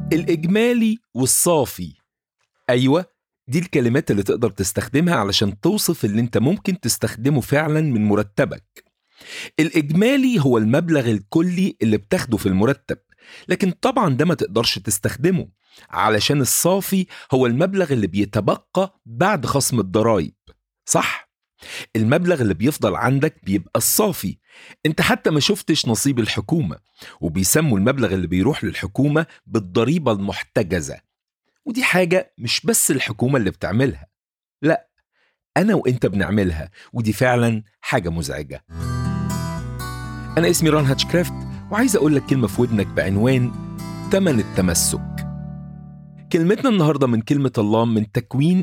الإجمالي والصافي أيوة دي الكلمات اللي تقدر تستخدمها علشان توصف اللي انت ممكن تستخدمه فعلا من مرتبك الإجمالي هو المبلغ الكلي اللي بتاخده في المرتب لكن طبعا ده ما تقدرش تستخدمه علشان الصافي هو المبلغ اللي بيتبقى بعد خصم الضرايب صح؟ المبلغ اللي بيفضل عندك بيبقى الصافي انت حتى ما شفتش نصيب الحكومة وبيسموا المبلغ اللي بيروح للحكومة بالضريبة المحتجزة ودي حاجة مش بس الحكومة اللي بتعملها لا أنا وإنت بنعملها ودي فعلا حاجة مزعجة أنا اسمي ران هاتشكرافت وعايز أقول لك كلمة في ودنك بعنوان تمن التمسك كلمتنا النهاردة من كلمة الله من تكوين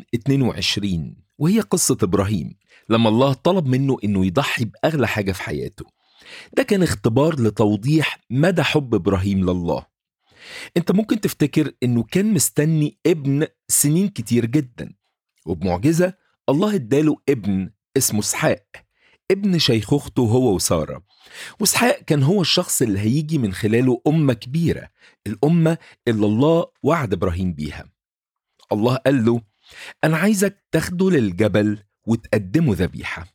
22 وهي قصة إبراهيم لما الله طلب منه إنه يضحي بأغلى حاجة في حياته ده كان اختبار لتوضيح مدى حب إبراهيم لله انت ممكن تفتكر انه كان مستني ابن سنين كتير جدا وبمعجزة الله اداله ابن اسمه اسحاق ابن شيخوخته هو وسارة واسحاق كان هو الشخص اللي هيجي من خلاله أمة كبيرة الأمة اللي الله وعد إبراهيم بيها الله قال له أنا عايزك تاخده للجبل وتقدمه ذبيحة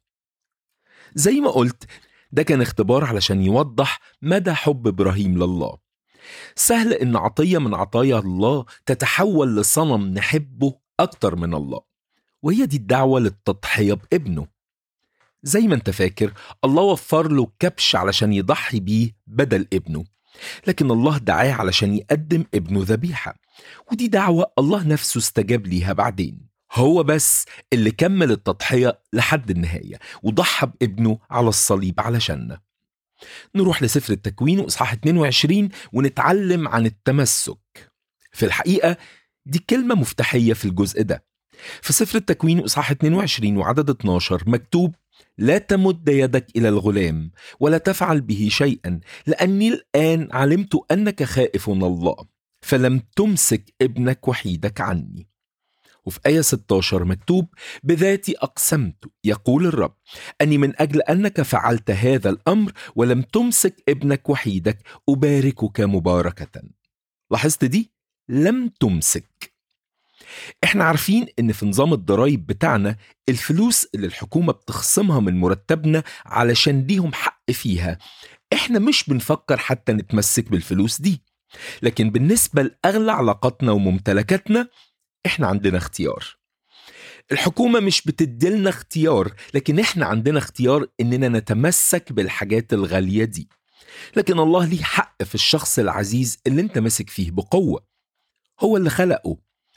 زي ما قلت ده كان اختبار علشان يوضح مدى حب إبراهيم لله سهل إن عطية من عطايا الله تتحول لصنم نحبه أكتر من الله وهي دي الدعوة للتضحية بابنه زي ما انت فاكر الله وفر له كبش علشان يضحي بيه بدل ابنه لكن الله دعاه علشان يقدم ابنه ذبيحة ودي دعوة الله نفسه استجاب ليها بعدين هو بس اللي كمل التضحية لحد النهاية وضحى بابنه على الصليب علشاننا نروح لسفر التكوين وإصحاح 22 ونتعلم عن التمسك في الحقيقة دي كلمة مفتاحية في الجزء ده في سفر التكوين وإصحاح 22 وعدد 12 مكتوب لا تمد يدك إلى الغلام ولا تفعل به شيئا لأني الآن علمت أنك خائف الله فلم تمسك ابنك وحيدك عني وفي آية 16 مكتوب بذاتي أقسمت يقول الرب أني من أجل أنك فعلت هذا الأمر ولم تمسك ابنك وحيدك أباركك مباركة لاحظت دي؟ لم تمسك احنا عارفين ان في نظام الضرايب بتاعنا الفلوس اللي الحكومة بتخصمها من مرتبنا علشان ليهم حق فيها احنا مش بنفكر حتى نتمسك بالفلوس دي لكن بالنسبة لأغلى علاقاتنا وممتلكاتنا احنا عندنا اختيار الحكومة مش بتديلنا اختيار لكن احنا عندنا اختيار اننا نتمسك بالحاجات الغالية دي لكن الله ليه حق في الشخص العزيز اللي انت ماسك فيه بقوة هو اللي خلقه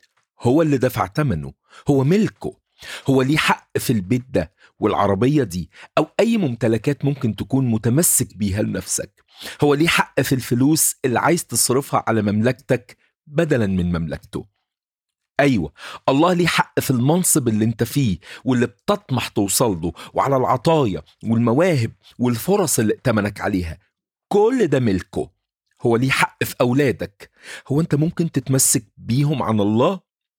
هو اللي دفع ثمنه هو ملكه هو ليه حق في البيت ده والعربية دي أو أي ممتلكات ممكن تكون متمسك بيها لنفسك هو ليه حق في الفلوس اللي عايز تصرفها على مملكتك بدلا من مملكته أيوة الله ليه حق في المنصب اللي انت فيه واللي بتطمح توصل له وعلى العطايا والمواهب والفرص اللي ائتمنك عليها كل ده ملكه هو ليه حق في أولادك هو أنت ممكن تتمسك بيهم عن الله؟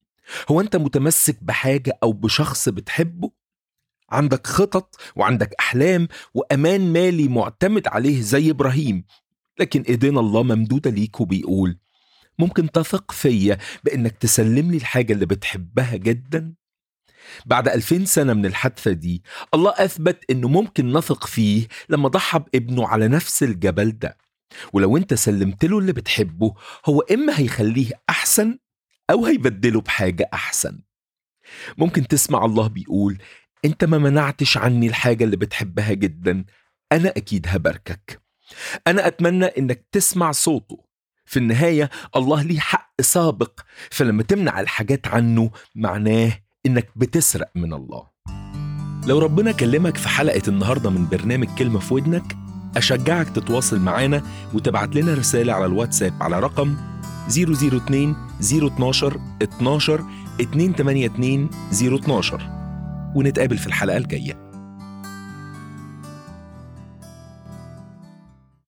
هو أنت متمسك بحاجة أو بشخص بتحبه؟ عندك خطط وعندك أحلام وأمان مالي معتمد عليه زي إبراهيم لكن إيدينا الله ممدودة ليك وبيقول ممكن تثق فيا بإنك تسلم لي الحاجة اللي بتحبها جدا؟ بعد ألفين سنة من الحادثة دي الله أثبت إنه ممكن نثق فيه لما ضحى بابنه على نفس الجبل ده ولو انت سلمت له اللي بتحبه هو اما هيخليه احسن او هيبدله بحاجه احسن ممكن تسمع الله بيقول انت ما منعتش عني الحاجه اللي بتحبها جدا انا اكيد هباركك انا اتمنى انك تسمع صوته في النهايه الله ليه حق سابق فلما تمنع الحاجات عنه معناه انك بتسرق من الله لو ربنا كلمك في حلقه النهارده من برنامج كلمه في ودنك أشجعك تتواصل معانا وتبعت لنا رسالة على الواتساب على رقم 002 012 12 282 012 ونتقابل في الحلقة الجاية